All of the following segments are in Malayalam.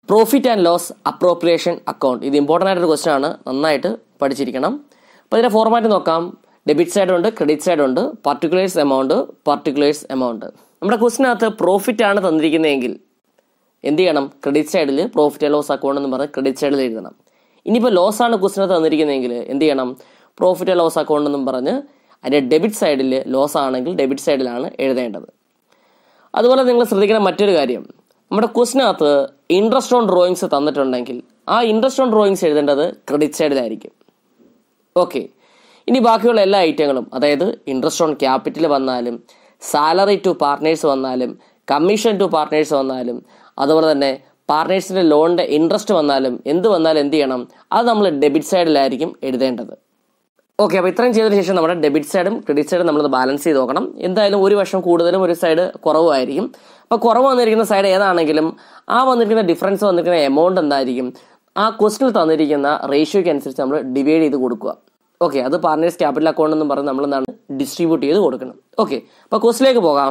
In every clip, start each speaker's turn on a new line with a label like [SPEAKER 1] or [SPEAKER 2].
[SPEAKER 1] Profit and loss appropriation account ഇത് ഇമ്പോർട്ടൻ്റ് ആയിട്ടൊരു ക്വസ്റ്റൻ ആണ് നന്നായിട്ട് പഠിച്ചിരിക്കണം അപ്പോൾ ഇതിൻ്റെ ഫോർമാറ്റ് നോക്കാം ഡെബിറ്റ് സൈഡ് ഉണ്ട് ക്രെഡിറ്റ് സൈഡ് ഉണ്ട് പർട്ടിക്കുലേഴ്സ് എമൗണ്ട് പർട്ടിക്കുലേഴ്സ് എമൗണ്ട് നമ്മുടെ ക്വസ്റ്റിനകത്ത് പ്രോഫിറ്റ് ആണ് തന്നിരിക്കുന്നതെങ്കിൽ എന്ത് ചെയ്യണം ക്രെഡിറ്റ് സൈഡിൽ പ്രോഫിറ്റ് ആൻഡ് ലോസ് അക്കൗണ്ട് എന്ന് പറഞ്ഞ് ക്രെഡിറ്റ് സൈഡിൽ എഴുതണം ഇനിയിപ്പോൾ ലോസ് ആണ് ക്വസ്റ്റിനകത്ത് തന്നിരിക്കുന്നതെങ്കിൽ എന്ത് ചെയ്യണം പ്രോഫിറ്റ് ആൻഡ് ലോസ് അക്കൗണ്ട് എന്നും പറഞ്ഞ് അതിൻ്റെ ഡെബിറ്റ് സൈഡിൽ ലോസ് ആണെങ്കിൽ ഡെബിറ്റ് സൈഡിലാണ് എഴുതേണ്ടത് അതുപോലെ നിങ്ങൾ ശ്രദ്ധിക്കുന്ന മറ്റൊരു കാര്യം നമ്മുടെ ക്വസ്റ്റിനകത്ത് ഇൻട്രസ്റ്റ് ഓൺ ഡ്രോയിങ്സ് തന്നിട്ടുണ്ടെങ്കിൽ ആ ഇൻട്രസ്റ്റ് ഓൺ ഡ്രോയിങ്സ് എഴുതേണ്ടത് ക്രെഡിറ്റ് സൈഡിലായിരിക്കും ഓക്കെ ഇനി ബാക്കിയുള്ള എല്ലാ ഐറ്റങ്ങളും അതായത് ഇൻട്രസ്റ്റ് ഓൺ ക്യാപിറ്റൽ വന്നാലും സാലറി ടു പാർട്ട്നേഴ്സ് വന്നാലും കമ്മീഷൻ ടു പാർട്ട്നേഴ്സ് വന്നാലും അതുപോലെ തന്നെ പാർട്ട്നേഴ്സിൻ്റെ ലോണിൻ്റെ ഇൻട്രസ്റ്റ് വന്നാലും എന്ത് വന്നാലും എന്ത് ചെയ്യണം അത് നമ്മൾ ഡെബിറ്റ് സൈഡിലായിരിക്കും എഴുതേണ്ടത് ഓക്കെ അപ്പോൾ ഇത്രയും ചെയ്തതിന് ശേഷം നമ്മുടെ ഡെബിറ്റ് സൈഡും ക്രെഡിറ്റ് സൈഡും നമ്മൾ ബാലൻസ് ചെയ്ത് നോക്കണം എന്തായാലും ഒരു വർഷം കൂടുതലും ഒരു സൈഡ് കുറവായിരിക്കും അപ്പോൾ കുറവ് വന്നിരിക്കുന്ന സൈഡ് ഏതാണെങ്കിലും ആ വന്നിരിക്കുന്ന ഡിഫറൻസ് വന്നിരിക്കുന്ന എമൗണ്ട് എന്തായിരിക്കും ആ ക്വസ്റ്റിൽ തന്നിരിക്കുന്ന റേഷ്യോയ്ക്ക് അനുസരിച്ച് നമ്മൾ ഡിവൈഡ് ചെയ്ത് കൊടുക്കുക ഓക്കെ അത് പാർട്ട്നേഴ്സ് ക്യാപിറ്റൽ അക്കൗണ്ട് എന്ന് പറഞ്ഞ് നമ്മൾ എന്താണ് ഡിസ്ട്രിബ്യൂട്ട് ചെയ്ത് കൊടുക്കണം ഓക്കെ അപ്പോൾ ക്വസ്റ്റിലേക്ക് പോകാം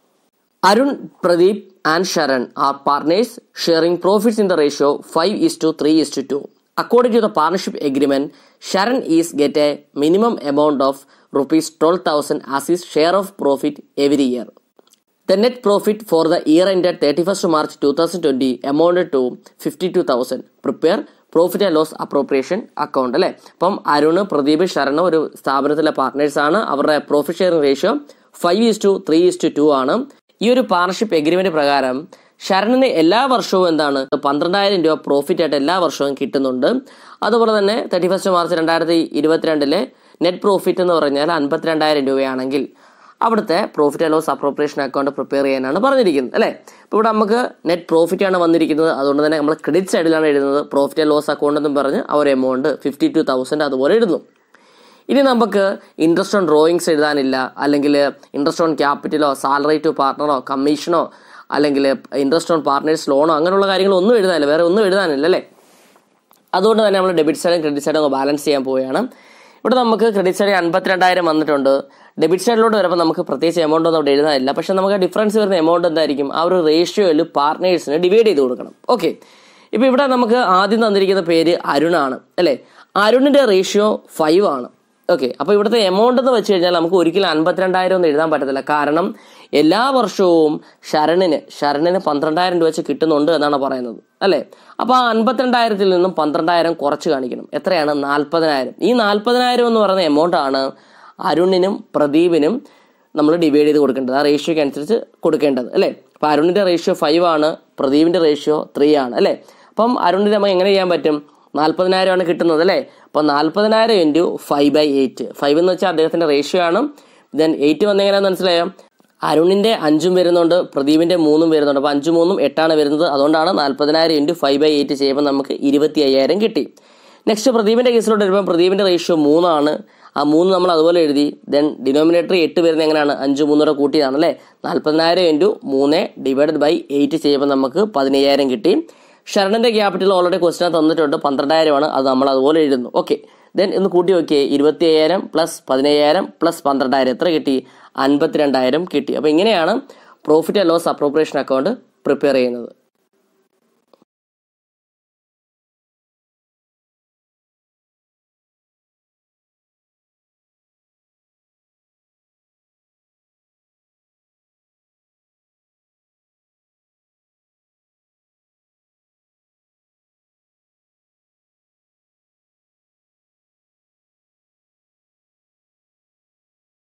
[SPEAKER 1] Arun Pradeep and Sharan are partners sharing profits in the ratio five is to three is to two according to the partnership agreement Sharan is get a minimum amount of rupees twelve thousand as his share of profit every year The net profit for the year ended 31st March 2020 amounted to 52,000. Prepare profit and loss appropriation account അല്ലേ അപ്പം അരുണ് പ്രദീപ് ശരണ ഒരു സ്ഥാപനത്തിലെ പാർട്ട്നേഴ്സ് ആണ് അവരുടെ profit sharing ratio five is to three is to two ആണ് ഈ ഒരു പാർട്ണർഷിപ്പ് എഗ്രിമെന്റ് പ്രകാരം ശരണിന് എല്ലാ വർഷവും എന്താണ് പന്ത്രണ്ടായിരം രൂപ പ്രോഫിറ്റ് ആയിട്ട് എല്ലാ വർഷവും കിട്ടുന്നുണ്ട് അതുപോലെ തന്നെ തേർട്ടി ഫസ്റ്റ് മാർച്ച് രണ്ടായിരത്തി ഇരുപത്തിരണ്ടിലെ നെറ്റ് പ്രോഫിറ്റ് എന്ന് പറഞ്ഞാൽ അൻപത്തിരണ്ടായിരം രൂപയാണെങ്കിൽ അവിടുത്തെ profit and loss appropriation account prepare ചെയ്യാനാണ് പറഞ്ഞിരിക്കുന്നത് അല്ലേ ഇപ്പോൾ ഇവിടെ നമുക്ക് നെറ്റ് പ്രോഫിറ്റ് ആണ് വന്നിരിക്കുന്നത് അതുകൊണ്ട് തന്നെ നമ്മൾ ക്രെഡിറ്റ് സൈഡിലാണ് എഴുതുന്നത് പ്രോഫിറ്റ് ആൻഡ് ലോസ് അക്കൗണ്ട് എന്നും പറഞ്ഞ് ആ ഒരു എമൗണ്ട് ഫിഫ്റ്റി ടു തൗസൻഡ് അതുപോലെ എഴുതുന്നു ഇനി നമുക്ക് ഇൻട്രസ്റ്റ് ഓൺ ഡ്രോയിങ്സ് എഴുതാനില്ല അല്ലെങ്കിൽ ഇൻട്രസ്റ്റ് ഓൺ ക്യാപിറ്റലോ സാലറി ടു പാർട്ട്ണറോ കമ്മീഷനോ അല്ലെങ്കിൽ ഇൻട്രസ്റ്റ് ഓൺ പാർട്ട്നേഴ്സ് ലോണോ അങ്ങനെയുള്ള കാര്യങ്ങളൊന്നും എഴുതാനില്ല വേറെ ഒന്നും എഴുതാനില്ല അല്ലേ അതുകൊണ്ട് തന്നെ നമ്മൾ ഡെബിറ്റ് സൈഡും ക്രെഡിറ്റ് സൈഡും ഒന്ന് ബാലൻസ് ചെയ്യാൻ പോവുകയാണ് ഇവിടെ നമുക്ക് ക്രെഡിറ്റ് സൈഡിൽ അൻപത്തിരണ്ടായിരം വന്നിട്ടുണ്ട് ഡെബിറ്റ് സൈഡിലോട്ട് വരുമ്പോൾ നമുക്ക് പ്രത്യേകിച്ച് എമൗണ്ട് ഒന്നും അവിടെ എഴുതാനില്ല പക്ഷേ നമുക്ക് ഡിഫറൻസ് വരുന്ന എമൗണ്ട് എന്തായിരിക്കും ആ ഒരു റേഷ്യോയിൽ പാർട്ട്നേഴ്സിന് ഡിവൈഡ് ചെയ്ത് കൊടുക്കണം ഓക്കെ ഇപ്പോൾ ഇവിടെ നമുക്ക് ആദ്യം തന്നിരിക്കുന്ന പേര് അരുണാണ് അല്ലേ അരുണിൻ്റെ റേഷ്യോ ഫൈവ് ആണ് ഓക്കെ അപ്പോൾ ഇവിടുത്തെ എമൗണ്ട് എന്ന് വെച്ച് കഴിഞ്ഞാൽ നമുക്ക് ഒരിക്കലും അൻപത്തിരണ്ടായിരം ഒന്നും എഴുതാൻ പറ്റത്തില്ല കാരണം എല്ലാ വർഷവും ശരണിന് ശരണിന് പന്ത്രണ്ടായിരം രൂപ വെച്ച് കിട്ടുന്നുണ്ട് എന്നാണ് പറയുന്നത് അല്ലേ അപ്പോൾ ആ അൻപത്തിരണ്ടായിരത്തിൽ നിന്നും പന്ത്രണ്ടായിരം കുറച്ച് കാണിക്കണം എത്രയാണ് നാൽപ്പതിനായിരം ഈ നാൽപ്പതിനായിരം എന്ന് പറയുന്ന എമൗണ്ട് ആണ് അരുണിനും പ്രദീപിനും നമ്മൾ ഡിവൈഡ് ചെയ്ത് കൊടുക്കേണ്ടത് ആ റേഷ്യോയ്ക്ക് അനുസരിച്ച് കൊടുക്കേണ്ടത് അല്ലേ അപ്പോൾ അരുണിൻ്റെ റേഷ്യോ ഫൈവ് ആണ് പ്രദീപിൻ്റെ റേഷ്യോ ത്രീ ആണ് അല്ലേ അപ്പം അരുണിന് നമുക്ക് എങ്ങനെ ചെയ്യാൻ പറ്റും നാൽപ്പതിനായിരമാണ് കിട്ടുന്നത് അല്ലേ അപ്പോൾ നാൽപ്പതിനായിരം into five by eight five എന്ന് വെച്ചാൽ അദ്ദേഹത്തിൻ്റെ റേഷ്യോ ആണ് ദെൻ എയ്റ്റ് വന്നെങ്ങനെയാണെന്ന് മനസ്സിലായോ അരുണിൻ്റെ അഞ്ചും വരുന്നുണ്ട് പ്രദീപിൻ്റെ മൂന്നും വരുന്നുണ്ട് അപ്പോൾ അഞ്ചും മൂന്നും എട്ടാണ് വരുന്നത് അതുകൊണ്ടാണ് നാൽപ്പതിനായിരം ഇൻറ്റു ഫൈവ് ബൈ എയ്റ്റ് ചെയ്യുമ്പോൾ നമുക്ക് ഇരുപത്തി അയ്യായിരം കിട്ടി നെക്സ്റ്റ് പ്രദീപിൻ്റെ കേസിലോട്ട് വരുമ്പോൾ പ്രദീപിൻ്റെ റേഷ്യോ മൂന്നാണ് ആ മൂന്ന് നമ്മൾ അതുപോലെ എഴുതി ദെൻ ഡിനോമിനേറ്റർ എട്ട് വരുന്നത് എങ്ങനെയാണ് അഞ്ച് മൂന്നൂടെ കൂട്ടിയതാണ് അല്ലേ നാൽപ്പതിനായിരം ഇൻറ്റു മൂന്ന് ഡിവൈഡഡ് ബൈ എയ്റ്റ് ചെയ്യുമ്പോൾ നമുക്ക് പതിനയ്യായിരം കിട്ടി ശരണന്റെ ക്യാപിറ്റൽ ഓൾറെഡി ക്വസ്റ്റിനെ തന്നിട്ടുണ്ട് പന്ത്രണ്ടായിരമാണ് അത് നമ്മൾ അതുപോലെ എഴുതുന്നു ഓക്കെ ദെൻ ഇന്ന് കൂട്ടി നോക്കിയേ ഇരുപത്തി അയ്യായിരം പ്ലസ് പതിനയ്യായിരം പ്ലസ് പന്ത്രണ്ടായിരം എത്ര കിട്ടി അൻപത്തിരണ്ടായിരം കിട്ടി അപ്പോൾ ഇങ്ങനെയാണ് profit and loss appropriation account prepare ചെയ്യുന്നത്